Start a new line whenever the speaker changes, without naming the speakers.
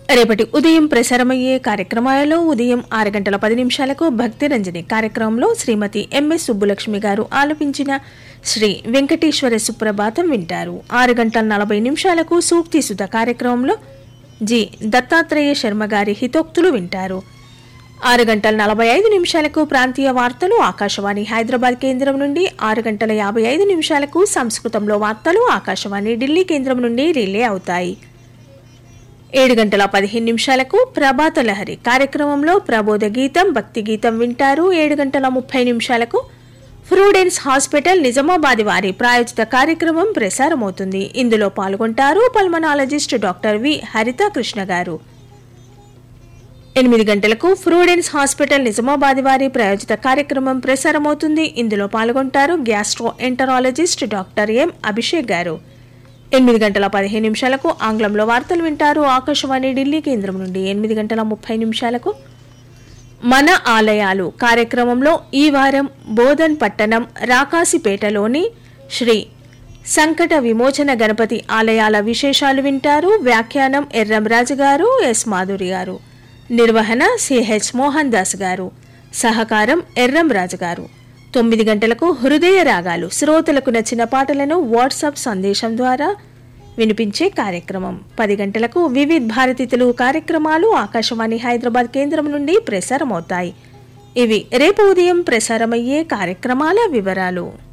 రేపటి ఉదయం ప్రసారమయ్యే కార్యక్రమాలలో ఉదయం ఆరు గంటల పది నిమిషాలకు భక్తి రంజని కార్యక్రమంలో శ్రీమతి ఎంఎస్ సుబ్బులక్ష్మి గారు ఆలపించిన శ్రీ వెంకటేశ్వర సుప్రభాతం వింటారు ఆరు గంటల నలభై నిమిషాలకు సూక్తి సుధ కార్యక్రమంలో జి దత్తాత్రేయ శర్మ గారి హితోక్తులు వింటారు ఆరు గంటల నలభై ఐదు నిమిషాలకు ప్రాంతీయ వార్తలు ఆకాశవాణి హైదరాబాద్ కేంద్రం నుండి ఆరు గంటల యాభై ఐదు నిమిషాలకు సంస్కృతంలో వార్తలు ఆకాశవాణి ఢిల్లీ కేంద్రం నుండి రిలే అవుతాయి ఏడు గంటల పదిహేను నిమిషాలకు ప్రభాత లహరి కార్యక్రమంలో ప్రబోధ గీతం భక్తి గీతం వింటారు ఏడు గంటల ముప్పై నిమిషాలకు ఫ్రూడెన్స్ హాస్పిటల్ నిజామాబాద్ వారి ప్రాయోజిత కార్యక్రమం ప్రసారమవుతుంది ఇందులో పాల్గొంటారు పల్మనాలజిస్ట్ డాక్టర్ వి హరిత కృష్ణ గారు ఎనిమిది గంటలకు ఫ్రూడెన్స్ హాస్పిటల్ నిజామాబాద్ వారి ప్రాయోజిత కార్యక్రమం ప్రసారమవుతుంది ఇందులో పాల్గొంటారు gastro enterologist doctor M Abhishek garu ఎనిమిది గంటల పదిహేను నిమిషాలకు ఆంగ్లంలో వార్తలు వింటారు ఆకాశవాణి ఢిల్లీ కేంద్రం నుండి ఎనిమిది గంటల ముప్పై నిమిషాలకు మన ఆలయాలు కార్యక్రమంలో ఈ వారం బోధన్ పట్టణం రాకాసిపేటలోని శ్రీ సంకట విమోచన గణపతి ఆలయాల విశేషాలు వింటారు వ్యాఖ్యానం ఎర్రం రాజు గారు ఎస్ మాధురి గారు నిర్వహణ సిహెచ్ మోహన్ దాస్ గారు సహకారం ఎర్రం రాజు గారు తొమ్మిది గంటలకు హృదయ రాగాలు శ్రోతలకు నచ్చిన పాటలను వాట్సాప్ సందేశం ద్వారా వినిపించే కార్యక్రమం పది గంటలకు వివిధ్ భారతి తెలుగు కార్యక్రమాలు ఆకాశవాణి హైదరాబాద్ కేంద్రం నుండి ప్రసారమవుతాయి ఇవి రేపు ఉదయం ప్రసారమయ్యే కార్యక్రమాల వివరాలు